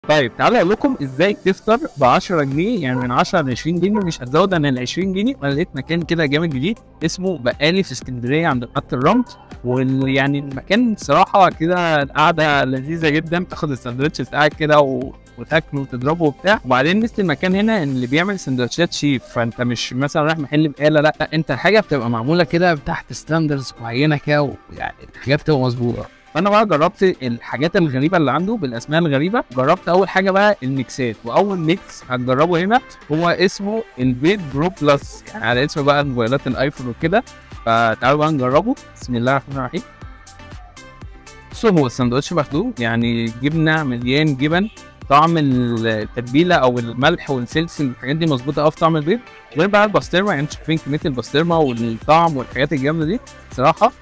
طيب تعالوا اقول لكم ازاي تفطر ب 10 جنيه يعني من 10 ل 20 جنيه مش هتزود عن ال 20 جنيه انا لقيت مكان كده جامد جديد اسمه بقالي في اسكندريه عند محطه الرمل ويعني المكان صراحه كده قاعده لذيذه جدا تاخد الساندوتش بتاعك كده و... وتاكله وتضربه وبتاع وبعدين ميزه المكان هنا ان اللي بيعمل سندوتشات شيف فانت مش مثلا رايح محل بقاله لا, لا انت الحاجه بتبقى معموله كده تحت ستاندرز معينه كده ويعني الحاجات بتبقى مظبوطه فانا بقى جربت الحاجات الغريبه اللي عنده بالاسماء الغريبه جربت اول حاجه بقى الميكسات واول ميكس هتجربه هنا هو اسمه البيت برو بلس يعني على اسم بقى موبايلات الايفون وكده فتعالوا بقى نجربه بسم الله الرحمن الرحيم بصوا هو السندوتش مخدوم يعني جبنه مليان جبن طعم التتبيله او الملح والسلسل الحاجات دي مظبوطه قوي في طعم البيض غير بقى البسطرمه يعني انتوا شايفين كميه البسطرمه والطعم والحاجات الجامده دي صراحه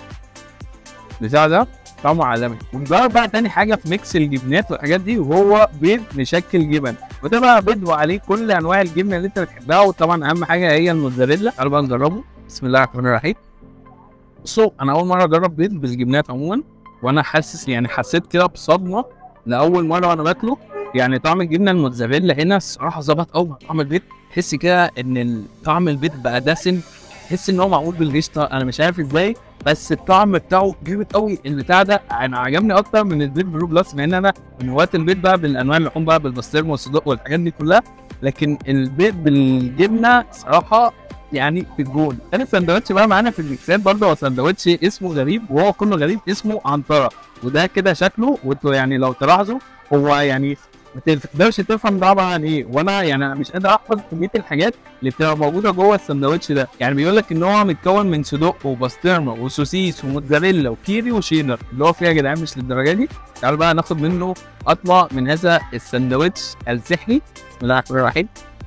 بتاع ده طعمه عالمي ونجرب بقى تاني حاجه في ميكس الجبنات والحاجات دي وهو بيض مشكل جبن وده بقى بيض وعليه كل انواع الجبنه اللي انت بتحبها وطبعا اهم حاجه هي الموتزاريلا تعالوا بقى نجربه بسم الله الرحمن الرحيم بصوا انا اول مره اجرب بيض بالجبنات عموما وانا حاسس يعني حسيت كده بصدمه لاول مره وانا باكله يعني طعم الجبنه الموتزاريلا هنا الصراحه ظبط قوي مع طعم البيض تحس كده ان طعم البيض بقى دسم تحس ان هو معمول بالقشطه انا مش عارف ازاي بس الطعم بتاعه جامد قوي البتاع ده انا عجبني اكتر من البيت برو بلس مع ان انا من هواة البيت بقى بالانواع اللحوم بقى بالبسطرمه والصدق والحاجات دي كلها لكن البيت بالجبنه صراحه يعني في الجول تاني سندوتش بقى معانا في الميكسات برضه هو سندوتش اسمه غريب وهو كله غريب اسمه عنتره وده كده شكله وانتوا يعني لو تلاحظوا هو يعني ما تقدرش تفهم ده عباره عن ايه وانا يعني أنا مش قادر احفظ كميه الحاجات اللي بتبقى موجوده جوه السندوتش ده يعني بيقول لك ان هو متكون من صدق وبسطرمه وسوسيس وموتزاريلا وكيري وشيدر اللي هو فيها يا جدعان مش للدرجه دي تعالوا بقى ناخد منه قطمه من هذا السندوتش السحري بسم الله الرحمن الرحيم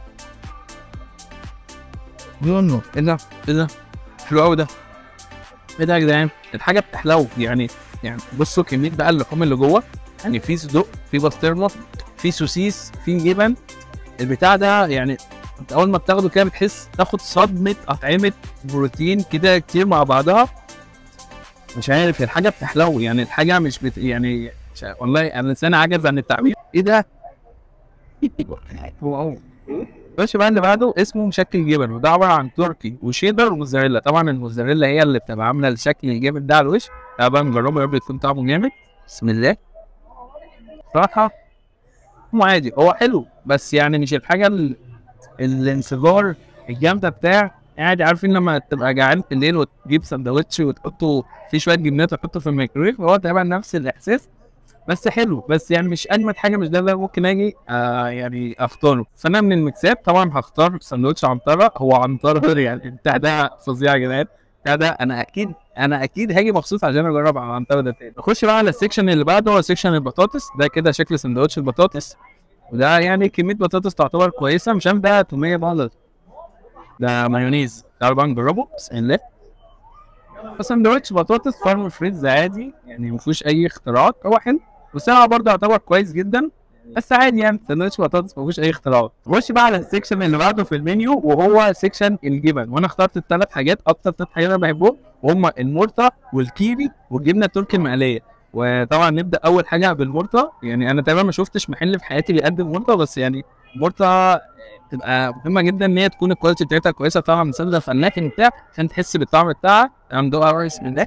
يونو ايه ده ايه ده حلو قوي ده ايه ده يا جدعان الحاجه بتحلو يعني يعني بصوا كميه بقى اللحوم اللي جوه يعني في صدق في بسطرمه في سوسيس في جبن البتاع ده يعني انت اول ما بتاخده كده بتحس تاخد صدمه اطعمه بروتين كده كتير مع بعضها مش عارف الحاجه بتحلو يعني الحاجه مش بت يعني مش عارف. والله انا لساني عجز عن التعبير ايه ده واو خش بقى اللي بعده اسمه مشكل جبن وده عباره عن تركي وشيدر وموزاريلا طبعا الموزاريلا هي اللي بتبقى عامله الشكل الجامد ده على الوش تعالى بقى نجربه يا رب يكون طعمه جامد بسم الله صراحه طعمه عادي هو حلو بس يعني مش الحاجه ال... الانفجار الجامده بتاع عادي عارفين لما تبقى جعان في الليل وتجيب سندوتش وتحطه فيه شويه جبنات وتحطه في الميكرويف هو تقريبا نفس الاحساس بس حلو بس يعني مش اجمد حاجه مش ده اللي ممكن اجي آه يعني اختاره فانا من الميكسات طبعا هختار سندوتش عنتره هو عنتره يعني بتاع ده فظيع يا جدعان بتاع ده انا اكيد انا اكيد هاجي مخصوص عشان اجرب على العنتره ده تاني نخش بقى على السكشن اللي بعده هو سكشن البطاطس ده كده شكل سندوتش البطاطس وده يعني كميه بطاطس تعتبر كويسه مش عارف ده توميه بقى ده مايونيز تعالوا بقى نجربه بسم الله سندوتش بطاطس فارم فريز عادي يعني ما فيهوش اي اختراعات هو حلو وسعره برضه يعتبر كويس جدا بس عادي يعني سندوتش بطاطس ما فيهوش اي اختراعات نخش بقى على السكشن اللي بعده في المنيو وهو سكشن الجبن وانا اخترت الثلاث حاجات اكتر ثلاث حاجات انا بحبهم وهم المرطه والكيري والجبنه التركي المقليه وطبعا نبدا اول حاجه بالمرطه يعني انا تقريبا ما شفتش محل في حياتي بيقدم مرطه بس يعني مرطه تبقى مهمه جدا ان هي تكون الكواليتي بتاعتها كويسه طبعا من صدر فناك بتاع عشان تحس بالطعم بتاعها انا مدوقها بسم الله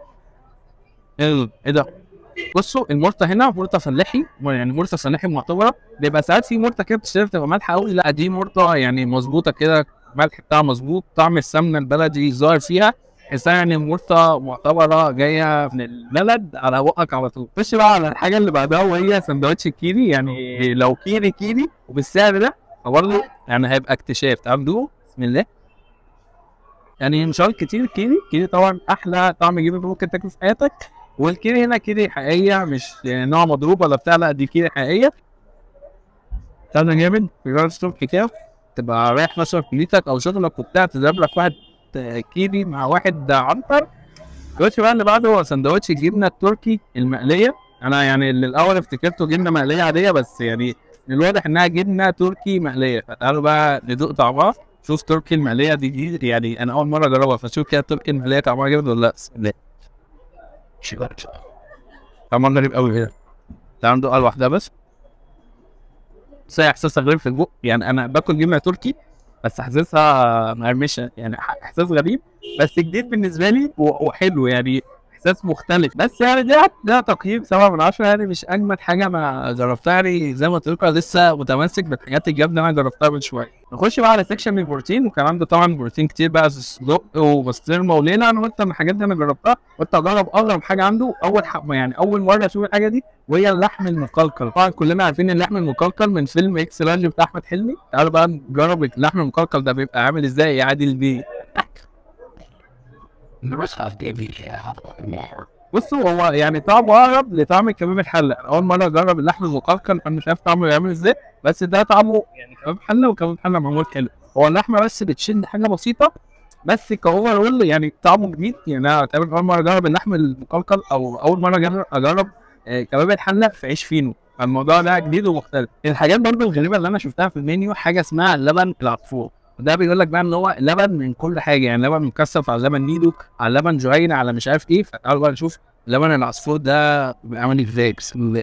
ايه إيه ده بصوا المرطه هنا مرطه فلاحي يعني مرطه فلاحي معتبره بيبقى ساعات في مرطه كده بتشتري بتبقى مالحه قوي لا دي مرطه يعني مظبوطه كده الملح بتاعها مظبوط طعم السمنه البلدي ظاهر فيها تحسها يعني مرطه معتبره جايه من البلد على بقك على طول خش بقى على الحاجه اللي بعدها وهي سندوتش الكيري يعني لو كيري كيري وبالسعر ده فبرضه يعني هيبقى اكتشاف تعال ندوقه بسم الله يعني مش هقول كتير كيري كيري طبعا احلى طعم جبن ممكن تاكله في حياتك والكيري هنا كيري حقيقيه مش يعني نوع مضروب ولا بتاع لا دي كيري حقيقيه طعمها جامد في جرس الصبح كده تبقى رايح مثلا كليتك او شغلك وبتاع تضرب لك واحد كيري مع واحد عنتر السندوتش بقى اللي بعده هو سندوتش الجبنه التركي المقليه انا يعني اللي الاول افتكرته جبنه مقليه عاديه بس يعني من الواضح انها جبنه تركي مقليه فتعالوا بقى ندوق طعمها شوف تركي المقليه دي, دي يعني انا اول مره اجربها فشوف كده تركي المقليه طعمها جامد ولا لا بسم الله طعمها غريب قوي كده تعالوا ندوقها لوحدها بس بس هي احساسها غريب في البق يعني انا باكل جبنه تركي بس حاسسها مقرمشه يعني ح- احساس غريب بس جديد بالنسبه لي و- وحلو يعني احساس مختلف بس يعني ده ده تقييم سبعة من عشرة يعني مش اجمد حاجه ما جربتها يعني زي ما قلت لكم أنا لسه متمسك بالحاجات الجامده اللي انا جربتها من شويه نخش بقى على سيكشن من البروتين وكان عنده طبعا بروتين كتير بقى صدق وبسطرمه وليله انا قلت من الحاجات دي انا جربتها قلت اجرب اغرب حاجه عنده اول ح... يعني اول مره اشوف الحاجه دي وهي اللحم المقلقل طبعا كلنا عارفين اللحم المقلقل من فيلم اكس لارج بتاع احمد حلمي تعالوا بقى نجرب اللحم المقلقل ده بيبقى عامل ازاي يا عادل بيه بصوا هو يعني طعمه اقرب لطعم الكباب الحله أنا اول مره اجرب اللحم المقلقل فانا مش عارف طعمه يعمل ازاي بس ده طعمه يعني كباب حله وكباب حله معمول حلو هو اللحمه بس بتشد حاجه بسيطه بس كاوفر يعني طعمه جديد يعني انا تقريبا اول مره اجرب اللحم المقلقل او اول مره اجرب اجرب آه، كباب الحله في عيش فينو فالموضوع ده جديد ومختلف الحاجات برضه الغريبه اللي انا شفتها في المنيو حاجه اسمها اللبن العصفور وده بيقول لك بقى ان هو لبن من كل حاجه يعني لبن مكثف على لبن نيدو على لبن جهينه على مش عارف ايه فتعالوا بقى نشوف لبن العصفور ده بيعمل ازاي بسم الله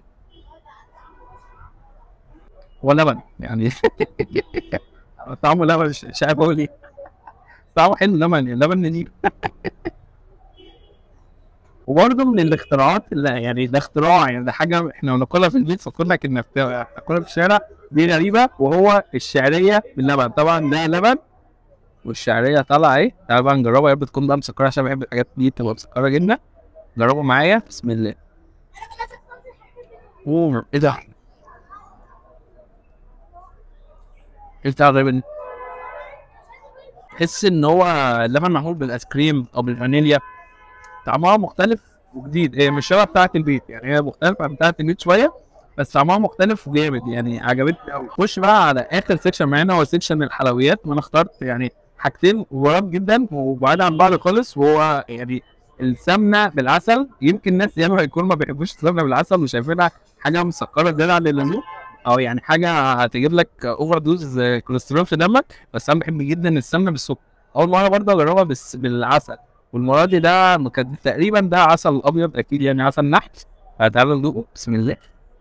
هو لبن يعني طعمه لبن مش مش عارف اقول ايه طعمه حلو لبن يعني لبن نيدو وبرضه من الاختراعات اللي يعني ده اختراع يعني ده حاجه احنا بناكلها في البيت فكنا كنا بناكلها في الشارع دي غريبه وهو الشعريه باللبن طبعا ده لبن والشعريه طالعه ايه تعالوا بقى نجربها يا رب تكون بقى مسكره عشان بحب الحاجات دي تبقى مسكره جدا جربوا معايا بسم الله اوه ايه ده ايه بتاع الغريب ده؟ تحس ان هو اللبن معمول بالايس كريم او بالفانيليا طعمها مختلف وجديد هي مش شبه بتاعة البيت يعني هي مختلفة عن بتاعة البيت شوية بس طعمها مختلف وجامد يعني عجبتني قوي خش بقى على اخر سيكشن معانا هو سيكشن الحلويات وانا اخترت يعني حاجتين غراب جدا وبعاد عن بعض خالص وهو يعني السمنه بالعسل يمكن ناس ياما يكونوا ما بيحبوش السمنه بالعسل وشايفينها حاجه مسكره زياده عن اللزوم او يعني حاجه هتجيب لك اوفر دوز كوليسترول في دمك بس انا بحب جدا السمنه بالسكر اول مره برضه اجربها بس بالعسل والمره دي ده كان تقريبا ده عسل ابيض اكيد يعني عسل نحل فتعالوا ندوقه بسم الله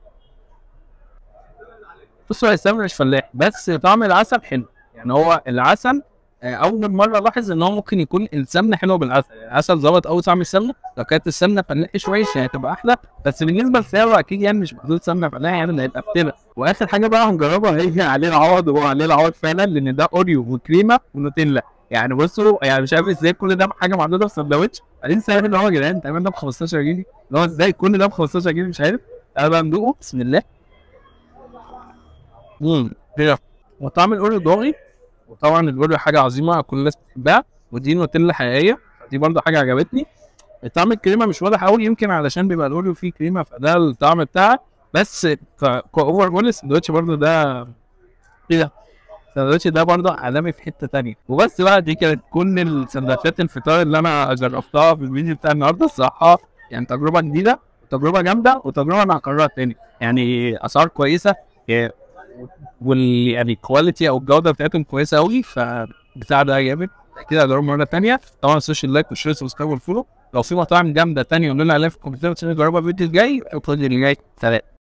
بصوا هي السمنه مش فلاح بس طعم العسل حلو يعني هو العسل آه، اول مره الاحظ ان هو ممكن يكون السمنه حلوه بالعسل يعني العسل ظبط قوي طعم السمنه لو كانت السمنه فلاحي شويه يعني هتبقى احلى بس بالنسبه لسعره اكيد يعني مش محدود سمنه فلاحي يعني اللي هيبقى فتنه واخر حاجه بقى هنجربها هي عليه العوض وهو عليه العوض فعلا لان ده اوريو وكريمه ونوتيلا يعني بصوا يعني مش عارف ازاي كل ده حاجه محطوطه في سندوتش بعدين سعر اللي هو يا جدعان تقريبا ده ب 15 جنيه اللي هو ازاي كل ده ب 15 جنيه مش عارف انا بقى ندوقه بسم الله امم كده وطعم الاوريو ضاغي وطبعا الاوريو حاجه عظيمه كل الناس بتحبها ودي نوتيلا حقيقيه دي برضه حاجه عجبتني طعم الكريمه مش واضح قوي يمكن علشان بيبقى الاوريو فيه كريمه فده الطعم بتاعها بس كاوفر اول السندوتش برضه ده ايه ده السندوتش ده برضه عالمي في حته تانية وبس بقى دي كانت كل السندوتشات الفطار اللي انا جربتها في الفيديو بتاع النهارده الصراحه يعني تجربه جديده تجربه جامده وتجربه انا هكررها تاني يعني اسعار كويسه إيه، وال يعني الكواليتي او الجوده بتاعتهم كويسه قوي فبتاع ده جامد كده اجربه مره تانية طبعا السوشيال لايك والشير والسبسكرايب والفولو لو في مطاعم جامده تانية قولوا لنا عليها في الكومنتات عشان نجربها الفيديو الجاي الفيديو اللي جاي سلام